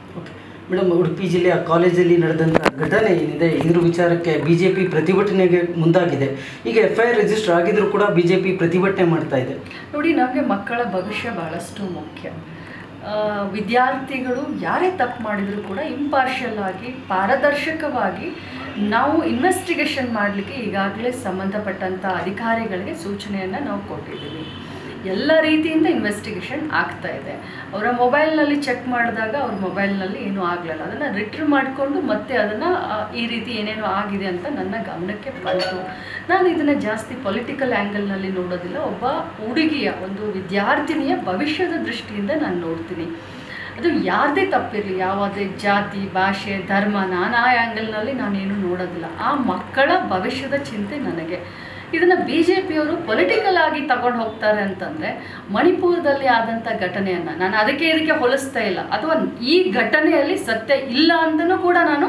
okay madam Udupi ಜಿಲ್ಲೆಯ ಕಾಲೇಜಲ್ಲಿ ನಡೆದಂಥ ಘಟನೆ ಏನಿದೆ ಇದ್ರ ವಿಚಾರಕ್ಕೆ ಬಿ ಜೆ ಪಿ ಪ್ರತಿಭಟನೆಗೆ ಮುಂದಾಗಿದೆ ಈಗ ಎಫ್ ಐ ಆರ್ ರಿಜಿಸ್ಟರ್ ಆಗಿದ್ರೂ ಕೂಡ ಬಿ ಜೆ ಪಿ ಪ್ರತಿಭಟನೆ ಮಾಡ್ತಾ ಇದೆ ನೋಡಿ ನಮಗೆ ಮಕ್ಕಳ ಭವಿಷ್ಯ ಬಹಳಷ್ಟು ಮುಖ್ಯ ಆ, ವಿದ್ಯಾರ್ಥಿಗಳು ಯಾರೇ ತಪ್ಪು ಮಾಡಿದರೂ ಕೂಡ ಇಂಪಾರ್ಷಿಯಲ್ ಆಗಿ ಪಾರದರ್ಶಕವಾಗಿ ನಾವು ಇನ್ವೆಸ್ಟಿಗೇಷನ್ ಮಾಡಲಿಕ್ಕೆ ಈಗಾಗಲೇ ಸಂಬಂಧಪಟ್ಟಂಥ ಅಧಿಕಾರಿಗಳಿಗೆ ಸೂಚನೆಯನ್ನು ನಾವು ಕೊಟ್ಟಿದ್ದೀವಿ ಎಲ್ಲ ರೀತಿಯಿಂದ ಇನ್ವೆಸ್ಟಿಗೇಷನ್ ಆಗ್ತಾ ಇದೆ ಅವರ ಮೊಬೈಲ್ನಲ್ಲಿ ಚೆಕ್ ಮಾಡಿದಾಗ ಅವ್ರ ಮೊಬೈಲ್ನಲ್ಲಿ ಏನೂ ಆಗಲಿಲ್ಲ ಅದನ್ನು ರಿಟ್ರ್ ಮಾಡಿಕೊಂಡು ಮತ್ತೆ ಅದನ್ನು ಈ ರೀತಿ ಏನೇನೋ ಆಗಿದೆ ಅಂತ ನನ್ನ ಗಮನಕ್ಕೆ ಬಂತು ನಾನು ಇದನ್ನು ಜಾಸ್ತಿ ಪೊಲಿಟಿಕಲ್ ಆ್ಯಂಗಲ್ನಲ್ಲಿ ನೋಡೋದಿಲ್ಲ ಒಬ್ಬ ಹುಡುಗಿಯ ಒಂದು ವಿದ್ಯಾರ್ಥಿನಿಯ ಭವಿಷ್ಯದ ದೃಷ್ಟಿಯಿಂದ ನಾನು ನೋಡ್ತೀನಿ ಅದು ಯಾರದೇ ತಪ್ಪಿರಲಿ ಯಾವುದೇ ಜಾತಿ ಭಾಷೆ ಧರ್ಮ ನಾನು ಆ ಆ್ಯಂಗಲ್ನಲ್ಲಿ ನಾನೇನು ನೋಡೋದಿಲ್ಲ ಆ ಮಕ್ಕಳ ಭವಿಷ್ಯದ ಚಿಂತೆ ನನಗೆ ಇದನ್ನು ಬಿ ಜೆ ಪಿಯವರು ಪೊಲಿಟಿಕಲ್ ಆಗಿ ತಗೊಂಡು ಹೋಗ್ತಾರೆ ಅಂತಂದರೆ ಮಣಿಪುರದಲ್ಲಿ ಆದಂಥ ಘಟನೆಯನ್ನು ನಾನು ಅದಕ್ಕೆ ಇದಕ್ಕೆ ಹೋಲಿಸ್ತಾ ಇಲ್ಲ ಅಥವಾ ಈ ಘಟನೆಯಲ್ಲಿ ಸತ್ಯ ಇಲ್ಲ ಅಂತಲೂ ಕೂಡ ನಾನು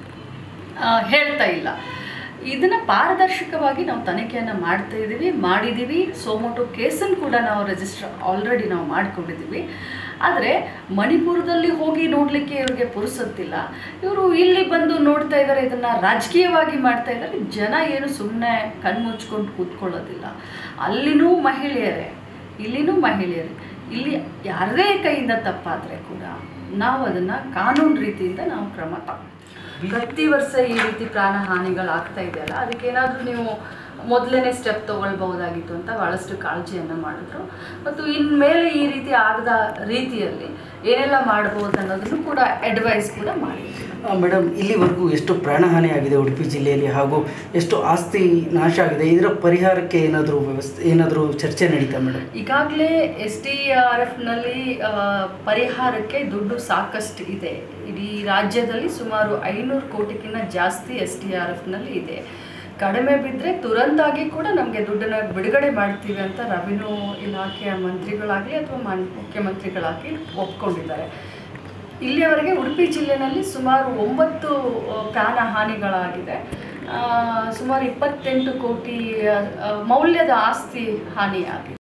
ಆ, ಹೇಳ್ತಾ ಇಲ್ಲ ಇದನ್ನು ಪಾರದರ್ಶಕವಾಗಿ ನಾವು ತನಿಖೆಯನ್ನು ಮಾಡ್ತಾ ಇದ್ದೀವಿ ಮಾಡಿದ್ದೀವಿ ಸೋಮೋಟೋ ಕೇಸನ್ನು ಕೂಡ ನಾವು ರಿಜಿಸ್ಟರ್ ಆಲ್ರೆಡಿ ನಾವು ಮಾಡ್ಕೊಂಡಿದ್ದೀವಿ ಆದರೆ ಮಣಿಪುರದಲ್ಲಿ ಹೋಗಿ ನೋಡಲಿಕ್ಕೆ ಇವ್ರಿಗೆ ಪುರುಸೊತ್ತಿಲ್ಲ ಇವರು ಇಲ್ಲಿ ಬಂದು ನೋಡ್ತಾ ಇದ್ದಾರೆ ಇದನ್ನು ರಾಜಕೀಯವಾಗಿ ಮಾಡ್ತಾ ಇದ್ದಾರೆ ಜನ ಏನು ಸುಮ್ಮನೆ ಕಣ್ಮುಚ್ಕೊಂಡು ಕೂತ್ಕೊಳ್ಳೋದಿಲ್ಲ ಅಲ್ಲಿನೂ ಮಹಿಳೆಯರೇ ಇಲ್ಲಿನೂ ಮಹಿಳೆಯರೇ ಇಲ್ಲಿ ಯಾರದೇ ಕೈಯಿಂದ ತಪ್ಪಾದರೆ ಕೂಡ ನಾವು ಅದನ್ನು ಕಾನೂನು ರೀತಿಯಿಂದ ನಾವು ಕ್ರಮ ತಗೊಳ್ತೀವಿ ಪ್ರತಿ ವರ್ಷ ಈ ರೀತಿ ಪ್ರಾಣ ಹಾನಿಗಳಾಗ್ತಾ ಇದೆಯಲ್ಲ ಅದಕ್ಕೇನಾದರೂ ನೀವು ಮೊದಲನೇ ಸ್ಟೆಪ್ ತೊಗೊಳ್ಬಹುದಾಗಿತ್ತು ಅಂತ ಭಾಳಷ್ಟು ಕಾಳಜಿಯನ್ನು ಮಾಡಿದ್ರು ಮತ್ತು ಇನ್ಮೇಲೆ ಈ ರೀತಿ ಆಗದ ರೀತಿಯಲ್ಲಿ ಏನೆಲ್ಲ ಮಾಡ್ಬೋದು ಅನ್ನೋದನ್ನು ಕೂಡ ಅಡ್ವೈಸ್ ಕೂಡ ಮಾಡಿದ್ವಿ ಮೇಡಮ್ ಇಲ್ಲಿವರೆಗೂ ಎಷ್ಟು ಪ್ರಾಣಹಾನಿ ಆಗಿದೆ ಉಡುಪಿ ಜಿಲ್ಲೆಯಲ್ಲಿ ಹಾಗೂ ಎಷ್ಟು ಆಸ್ತಿ ನಾಶ ಆಗಿದೆ ಇದರ ಪರಿಹಾರಕ್ಕೆ ಏನಾದರೂ ವ್ಯವಸ್ಥೆ ಏನಾದರೂ ಚರ್ಚೆ ನಡೀತಾ ಮೇಡಮ್ ಈಗಾಗಲೇ ಎಸ್ ಡಿ ಆರ್ ಎಫ್ನಲ್ಲಿ ಪರಿಹಾರಕ್ಕೆ ದುಡ್ಡು ಸಾಕಷ್ಟು ಇದೆ ಇಡೀ ರಾಜ್ಯದಲ್ಲಿ ಸುಮಾರು ಐನೂರು ಕೋಟಿಗಿಂತ ಜಾಸ್ತಿ ಎಸ್ ಡಿ ಆರ್ ಎಫ್ನಲ್ಲಿ ಇದೆ ಕಡಿಮೆ ಬಿದ್ದರೆ ತುರಂತಾಗಿ ಕೂಡ ನಮಗೆ ದುಡ್ಡನ್ನು ಬಿಡುಗಡೆ ಮಾಡ್ತೀವಿ ಅಂತ ರೆವಿನ್ಯೂ ಇಲಾಖೆಯ ಮಂತ್ರಿಗಳಾಗಲಿ ಅಥವಾ ಮಾನ್ ಮುಖ್ಯಮಂತ್ರಿಗಳಾಗಲಿ ಒಪ್ಕೊಂಡಿದ್ದಾರೆ ಇಲ್ಲಿಯವರೆಗೆ ಉಡುಪಿ ಜಿಲ್ಲೆನಲ್ಲಿ ಸುಮಾರು ಒಂಬತ್ತು ಆ, ಪ್ರಾಣ ಹಾನಿಗಳಾಗಿದೆ ಆ, ಸುಮಾರು ಇಪ್ಪತ್ತೆಂಟು ಕೋಟಿ ಆ, ಮೌಲ್ಯದ ಆಸ್ತಿ ಹಾನಿಯಾಗಿದೆ